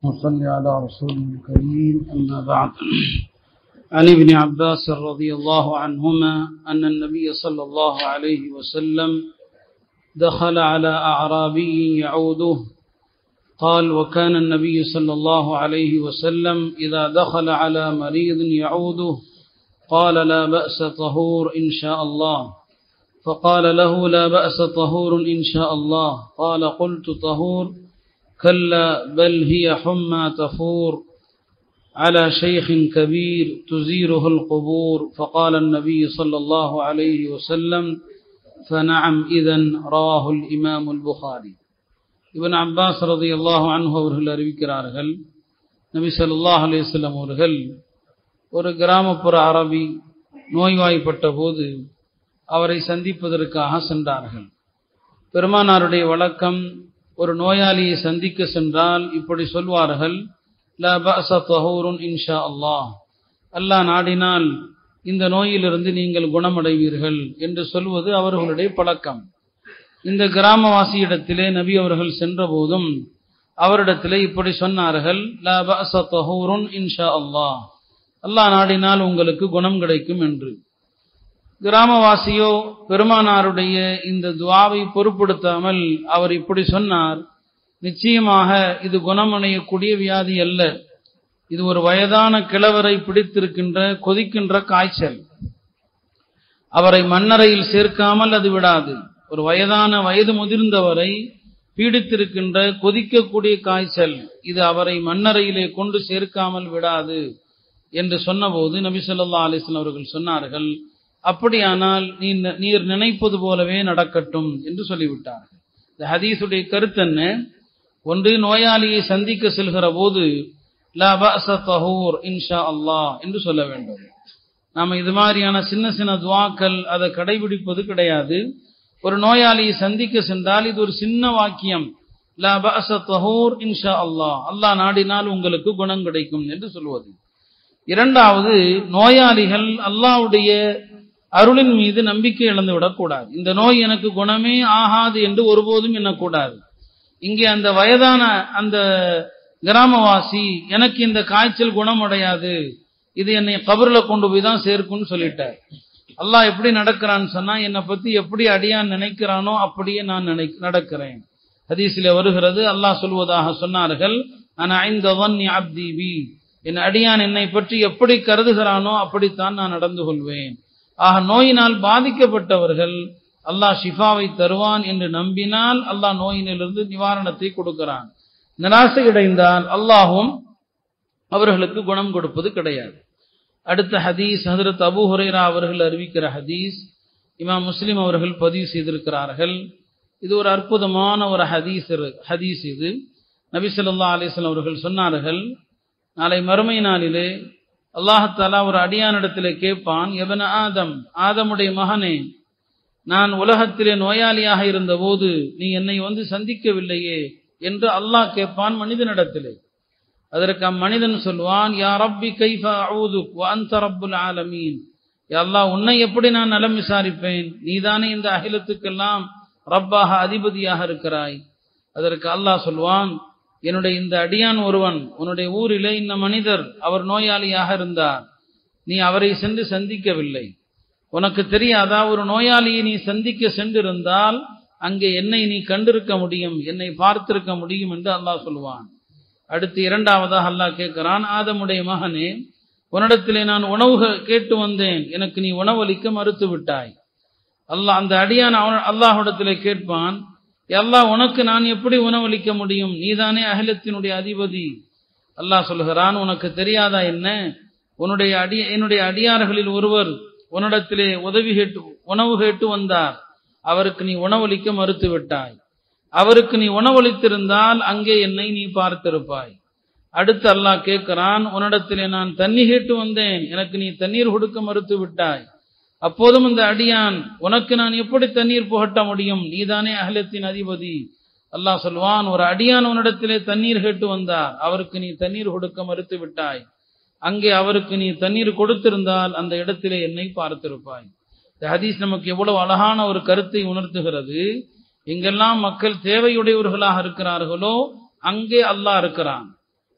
وصل على رسول الكريم أما بعد عن ابن عباس رضي الله عنهما أن النبي صلى الله عليه وسلم دخل على أعرابي يعوده قال وكان النبي صلى الله عليه وسلم إذا دخل على مريض يعوده قال لا بأس طهور إن شاء الله فقال له لا بأس طهور إن شاء الله قال قلت طهور كلا بل هي حمى تفور على شيخ كبير تزيره القبور فقال النبي صلى الله عليه وسلم فنعم إذن رواه الإمام البخاري இவன் அப்பாஸ் ரதி அல்லாஹு அன்ஹு அவர்கள் அறிவிக்கிறார்கள் நபி ஸல்லல்லாஹு அலைஹி வஸல்லம் அவர்கள் ஒரு கிராமப்புற அரபி நோய்வாய்ப்பட்ட போது அவரை சந்திப்பதற்காக சென்றார்கள் பெருமானாருடைய வழக்கம் ஒரு நோயாளியை சந்திக்க சென்றால் இப்படி சொல்வார்கள் லா பஅஸ தஹூருன் இன்ஷா அல்லாஹ் அல்லாஹ் நாடினால் இந்த நோயிலிருந்து நீங்கள் குணமடைவீர்கள் என்று சொல்வது அவர்களுடைய பழக்கம் இந்த கிராமவாசியிடத்திலே நபி அவர்கள் சென்ற போதும் அவரிடத்திலே இப்படி சொன்னார்கள் லா பஅஸ தஹூருன் இன்ஷா அல்லாஹ் அல்லாஹ் நாடினால் உங்களுக்கு குணம் கிடைக்கும் என்று கிராமவாசியோ பெருமானாருடைய இந்த துவாவை பொருட்படுத்தாமல் அவர் இப்படி சொன்னார் நிச்சயமாக இது குணமடையக்கூடிய வியாதி அல்ல இது ஒரு வயதான கிழவரை பிடித்திருக்கின்ற கொதிக்கின்ற காய்ச்சல் அவரை மண்ணறையில் சேர்க்காமல் அது விடாது ஒரு வயதான வயது முதிர்ந்தவரை பீடித்திருக்கின்ற கொதிக்கக்கூடிய காய்ச்சல் இது அவரை மண்ணறையிலே கொண்டு சேர்க்காமல் விடாது என்று சொன்னபோது நபி சொல்லா அலிஸ்லாம் அவர்கள் சொன்னார்கள் அப்படியானால் நீ நீர் நினைப்பது போலவே நடக்கட்டும் என்று சொல்லிவிட்டார்கள் இந்த ஹதீஸுடைய கருத்து என்ன ஒன்று நோயாளியை சந்திக்க செல்கிற போது லா பஅஸ தஹூர் இன்ஷா அல்லாஹ் என்று சொல்ல வேண்டும் நாம இது மாதிரியான சின்ன சின்ன துவாக்கள் அதை கடைபிடிப்பது கிடையாது ஒரு நோயாளியை சந்திக்க சென்றால் இது ஒரு சின்ன வாக்கியம் லா பஅஸ தஹூர் இன்ஷா அல்லாஹ் அல்லாஹ் நாடினால் உங்களுக்கு குணம் கிடைக்கும் என்று சொல்வது இரண்டாவது நோயாளிகள் அல்லாஹ்வுடைய அருளின் மீது நம்பிக்கை இழந்து விடக்கூடாது இந்த நோய் எனக்கு குணமே ஆகாது என்று ஒருபோதும் எண்ணக்கூடாது இங்கே அந்த வயதான அந்த கிராமவாசி எனக்கு இந்த காய்ச்சல் குணமடையாது இது என்னை கபர்ல கொண்டு போய் தான் சேர்க்கும்னு சொல்லிட்டார் அல்லாஹ் எப்படி நடக்கிறான்னு சொன்னா என்னை பத்தி எப்படி அடியான் நினைக்கிறானோ அப்படியே நான் நினை நடக்கிறேன் ஹதீஸிலே வருகிறது அல்லாஹ் சொல்வதாக சொன்னார்கள் நான் ஐந்தவன் அப்தி பி என் அடியான் என்னை பற்றி எப்படி கருதுகிறானோ அப்படித்தான் நான் நடந்து கொள்வேன் ஆக நோயினால் பாதிக்கப்பட்டவர்கள் அல்லாஹ் ஷிஃபாவை தருவான் என்று நம்பினால் அல்லாஹ் நோயினிலிருந்து நிவாரணத்தை கொடுக்கிறான் நிராசை அடைந்தால் அல்லாஹும் அவர்களுக்கு குணம் கொடுப்பது கிடையாது அடுத்த ஹதீஸ் ஹதரத் அபு ஹுரேரா அவர்கள் அறிவிக்கிற ஹதீஸ் இமாம் முஸ்லிம் அவர்கள் பதிவு செய்திருக்கிறார்கள் இது ஒரு அற்புதமான ஒரு ஹதீஸ் ஹதீஸ் இது நபி சொல்லா அலிஸ்லாம் அவர்கள் சொன்னார்கள் நாளை மறுமை நாளிலே அல்லாஹாலா ஒரு அடியானிடத்திலே கேட்பான் எவன ஆதம் ஆதமுடைய மகனே நான் உலகத்திலே நோயாளியாக இருந்தபோது நீ என்னை வந்து சந்திக்கவில்லையே என்று அல்லாஹ் கேட்பான் மனிதனிடத்திலே அதற்கு அம்மனிதன் சொல்வான் யா ரப்பி கைஃபா அவுதுக் அந்த ரப்புல் ஆலமீன் அல்லாஹ் உன்னை எப்படி நான் நலம் விசாரிப்பேன் நீதானே இந்த அகிலத்துக்கெல்லாம் ரப்பாக அதிபதியாக இருக்கிறாய் அதற்கு அல்லாஹ் சொல்வான் என்னுடைய இந்த அடியான் ஒருவன் உன்னுடைய ஊரிலே இந்த மனிதர் அவர் நோயாளியாக இருந்தார் நீ அவரை சென்று சந்திக்கவில்லை உனக்கு தெரியாதா ஒரு நோயாளியை நீ சந்திக்க சென்றிருந்தால் அங்கே என்னை நீ கண்டிருக்க முடியும் என்னை பார்த்திருக்க முடியும் என்று அல்லாஹ் சொல்வான் அடுத்து இரண்டாவதாக அல்லாஹ் கேட்கிறான் ஆதமுடைய மகனே உன்னிடத்திலே நான் உணவு கேட்டு வந்தேன் எனக்கு நீ உணவளிக்க மறுத்து விட்டாய் அல்லாஹ் அந்த அடியான் அல்லாஹிடத்திலே கேட்பான் அல்லாஹ் உனக்கு நான் எப்படி உணவளிக்க முடியும் நீதானே அகிலத்தினுடைய அதிபதி அல்லாஹ் சொல்கிறான் உனக்கு தெரியாதா என்ன உன்னுடைய அடி என்னுடைய அடியார்களில் ஒருவர் உன்னிடத்திலே உதவி கேட்டு உணவு கேட்டு வந்தார் அவருக்கு நீ உணவளிக்க மறுத்து விட்டாய் அவருக்கு நீ உணவளித்திருந்தால் அங்கே என்னை நீ பார்த்திருப்பாய் அடுத்து அல்லாஹ் கேட்கிறான் உன்னிடத்திலே நான் தண்ணி கேட்டு வந்தேன் எனக்கு நீ தண்ணீர் கொடுக்க மறுத்து விட்டாய் அப்போதும் இந்த அடியான் உனக்கு நான் எப்படி தண்ணீர் புகட்ட முடியும் நீதானே அகலத்தின் அதிபதி அல்லாஹ் சொல்வான் ஒரு அடியான் உன்னிடத்திலே தண்ணீர் கேட்டு வந்தார் அவருக்கு நீ தண்ணீர் கொடுக்க மறுத்து விட்டாய் அங்கே அவருக்கு நீ தண்ணீர் கொடுத்திருந்தால் அந்த இடத்திலே என்னை பார்த்திருப்பாய் இந்த ஹதீஸ் நமக்கு எவ்வளவு அழகான ஒரு கருத்தை உணர்த்துகிறது எங்கெல்லாம் மக்கள் தேவையுடையவர்களாக இருக்கிறார்களோ அங்கே அல்லாஹ் இருக்கிறான்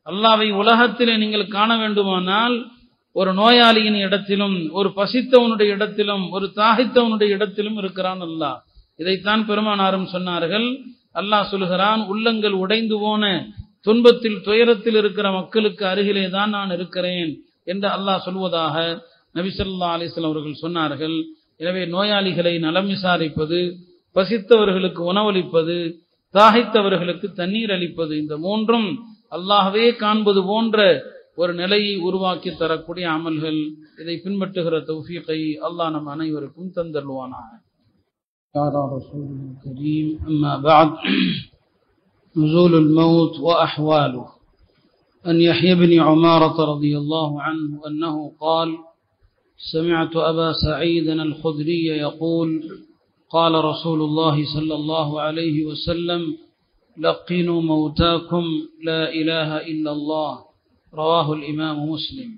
அல்லாவை உலகத்திலே நீங்கள் காண வேண்டுமானால் ஒரு நோயாளியின் இடத்திலும் ஒரு பசித்தவனுடைய இடத்திலும் ஒரு தாகித்தவனுடைய இடத்திலும் இருக்கிறான் அல்லாஹ் இதைத்தான் பெருமானாரும் சொன்னார்கள் அல்லாஹ் சொல்கிறான் உள்ளங்கள் உடைந்து போன துன்பத்தில் துயரத்தில் இருக்கிற மக்களுக்கு அருகிலே தான் நான் இருக்கிறேன் என்று அல்லாஹ் சொல்வதாக நபிசல்லா அலிஸ்லாம் அவர்கள் சொன்னார்கள் எனவே நோயாளிகளை நலம் விசாரிப்பது பசித்தவர்களுக்கு உணவளிப்பது தாகித்தவர்களுக்கு தண்ணீர் அளிப்பது இந்த மூன்றும் அல்லாஹவே காண்பது போன்ற ஒரு நிலையை உருவாக்கி தரக்கூடிய அமல்கள் இதை பின்பற்றுகிற தௌஃபீகை அல்லாஹ் நம் அனைவருக்கும் தந்தருவானாக قال رسول الكريم أما بعد نزول الموت وأحواله أن يحيى بن عمارة رضي الله عنه أنه قال سمعت أبا سعيد الخدري يقول قال رسول الله صلى الله عليه وسلم لقنوا موتاكم لا إله إلا الله رواه الإمام مسلم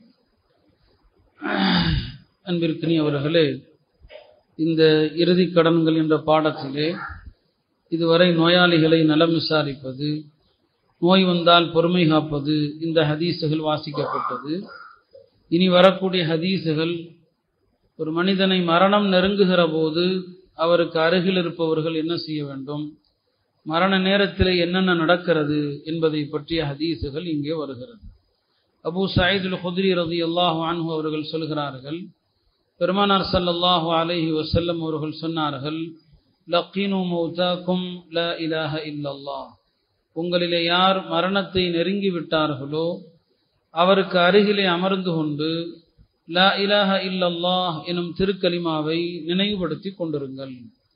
அன்பிற்கினி அவர்களே இந்த இறுதி கடன்கள் என்ற பாடத்திலே இதுவரை நோயாளிகளை நலம் விசாரிப்பது நோய் வந்தால் பொறுமை காப்பது இந்த ஹதீஸுகள் வாசிக்கப்பட்டது இனி வரக்கூடிய ஹதீஸுகள் ஒரு மனிதனை மரணம் நெருங்குகிற போது அவருக்கு அருகில் இருப்பவர்கள் என்ன செய்ய வேண்டும் மரண நேரத்தில் என்னென்ன நடக்கிறது என்பதை பற்றிய ஹதீஸுகள் இங்கே வருகிறது அபு சயீதுல் குதிரி ரதி அல்லாஹு அன்ஹு அவர்கள் சொல்கிறார்கள் பெருமானார் சல்லல்லாஹு அலைஹி வசல்லம் அவர்கள் சொன்னார்கள் லக்கீனு மௌதாக்கும் ல இலாஹ இல்லல்லாஹ் உங்களிலே யார் மரணத்தை நெருங்கி விட்டார்களோ அவருக்கு அருகிலே அமர்ந்து கொண்டு லா இலாஹ இல்லல்லாஹ் எனும் திருக்கலிமாவை நினைவுபடுத்தி கொண்டிருங்கள்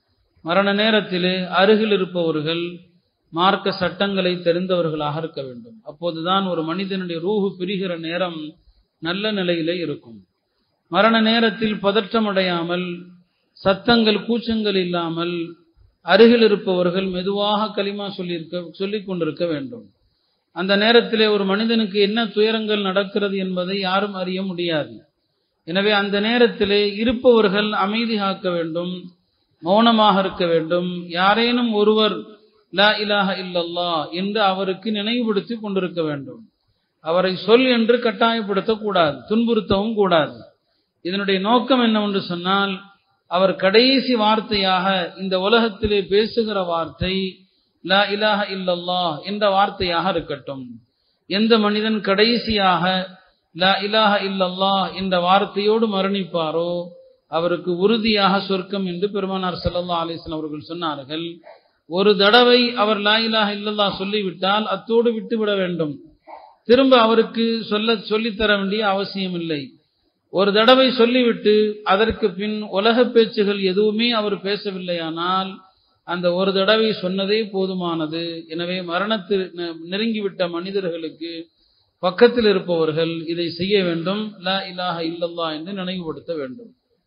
மரண நேரத்திலே அருகில் இருப்பவர்கள் மார்க்க சட்டங்களை தெரிந்தவர்களாக இருக்க வேண்டும் அப்போதுதான் ஒரு மனிதனுடைய ரூஹு பிரிகிற நேரம் நல்ல நிலையிலே இருக்கும் மரண நேரத்தில் பதற்றமடையாமல் சத்தங்கள் கூச்சங்கள் இல்லாமல் அருகில் இருப்பவர்கள் மெதுவாக களிமா சொல்லியிருக்க சொல்லிக் கொண்டிருக்க வேண்டும் அந்த நேரத்திலே ஒரு மனிதனுக்கு என்ன துயரங்கள் நடக்கிறது என்பதை யாரும் அறிய முடியாது எனவே அந்த நேரத்திலே இருப்பவர்கள் அமைதி காக்க வேண்டும் மௌனமாக இருக்க வேண்டும் யாரேனும் ஒருவர் லா இலாஹ இல்லல்லா என்று அவருக்கு நினைவுபடுத்தி கொண்டிருக்க வேண்டும் அவரை சொல் என்று கட்டாயப்படுத்தக்கூடாது துன்புறுத்தவும் கூடாது இதனுடைய நோக்கம் என்னவென்று சொன்னால் அவர் கடைசி வார்த்தையாக இந்த உலகத்திலே பேசுகிற வார்த்தை லா இலாஹ இல்லல்லா என்ற வார்த்தையாக இருக்கட்டும் எந்த மனிதன் கடைசியாக லா இலாஹ இல்லல்லா என்ற வார்த்தையோடு மரணிப்பாரோ அவருக்கு உறுதியாக சொர்க்கம் என்று பெருமானார் சல்லா அலிஸ்லாம் அவர்கள் சொன்னார்கள் ஒரு தடவை அவர் லா இலாஹ இல்லல்லா சொல்லிவிட்டால் அத்தோடு விட்டுவிட வேண்டும் திரும்ப அவருக்கு சொல்ல சொல்லித்தர வேண்டிய அவசியம் இல்லை ஒரு தடவை சொல்லிவிட்டு அதற்கு பின் உலக பேச்சுகள் எதுவுமே அவர் பேசவில்லையானால் அந்த ஒரு தடவை சொன்னதே போதுமானது எனவே மரணத்தில் நெருங்கிவிட்ட மனிதர்களுக்கு பக்கத்தில் இருப்பவர்கள் இதை செய்ய வேண்டும் லா இலாஹ இல்லல்லா என்று நினைவுபடுத்த வேண்டும்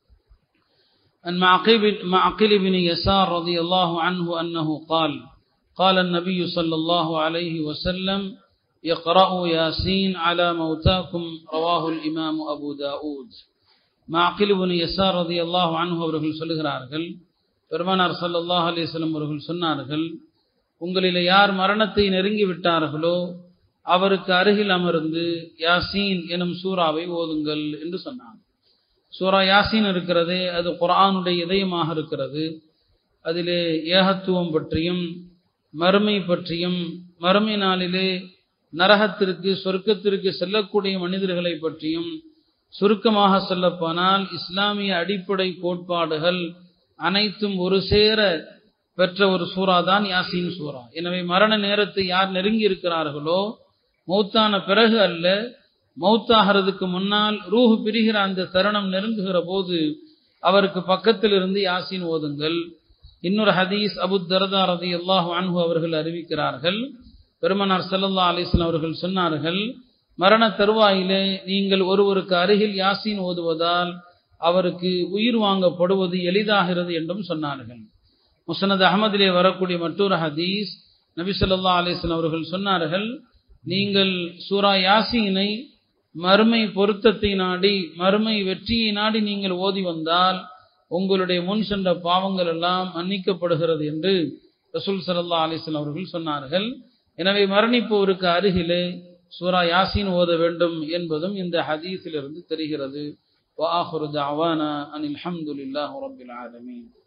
عن معقل بن يسار رضي الله عنه أنه قال قال النبي صلى الله عليه وسلم اقرأوا ياسين على موتاكم رواه الإمام أبو داود معقل بن يسار رضي الله عنه அவர்கள் சொல்லுகிறார்கள் பெருமானார் சல்லல்லாஹ் அலிஸ்லம் அவர்கள் சொன்னார்கள் உங்களிலே யார் மரணத்தை நெருங்கி விட்டார்களோ அவருக்கு அருகில் அமர்ந்து யாசீன் எனும் சூறாவை ஓதுங்கள் என்று சொன்னார் சூரா யாசீன் இருக்கிறது அது குரானுடைய இதயமாக இருக்கிறது அதிலே ஏகத்துவம் பற்றியும் மறுமை பற்றியும் மறுமை நாளிலே நரகத்திற்கு சொர்க்கத்திற்கு செல்லக்கூடிய மனிதர்களை பற்றியும் சுருக்கமாக சொல்லப்போனால் இஸ்லாமிய அடிப்படை கோட்பாடுகள் அனைத்தும் ஒரு சேர பெற்ற ஒரு சூறா தான் யாசீன் சூறா எனவே மரண நேரத்தை யார் நெருங்கி இருக்கிறார்களோ மௌத்தான பிறகு அல்ல மௌத்தாகிறதுக்கு முன்னால் ரூஹு பிரிகிற அந்த தருணம் நெருங்குகிற போது அவருக்கு பக்கத்தில் இருந்து யாசீன் ஓதுங்கள் இன்னொரு ஹதீஸ் அபு தரதா ரதி அல்லாஹு அன்ஹு அவர்கள் அறிவிக்கிறார்கள் பெருமனார் சல்லல்லா அலிஸ்லாம் அவர்கள் சொன்னார்கள் மரண தருவாயிலே நீங்கள் ஒருவருக்கு அருகில் யாசீன் ஓதுவதால் அவருக்கு உயிர் வாங்கப்படுவது எளிதாகிறது என்றும் சொன்னார்கள் முசனத் அகமதிலே வரக்கூடிய மற்றொரு ஹதீஸ் நபி சொல்லா அலிஸ்லாம் அவர்கள் சொன்னார்கள் நீங்கள் சூரா யாசீனை மறுமை பொருத்தத்தை நாடி மறுமை வெற்றியை நாடி நீங்கள் ஓதி வந்தால் உங்களுடைய முன் சென்ற பாவங்கள் எல்லாம் மன்னிக்கப்படுகிறது என்று ரசூல் சல்லா அலிஸ்லாம் அவர்கள் சொன்னார்கள் எனவே மரணிப்போருக்கு அருகிலே சூரா யாசின் ஓத வேண்டும் என்பதும் இந்த ஹதீஸிலிருந்து தெரிகிறது وآخر دعوانا أن الحمد لله رب العالمين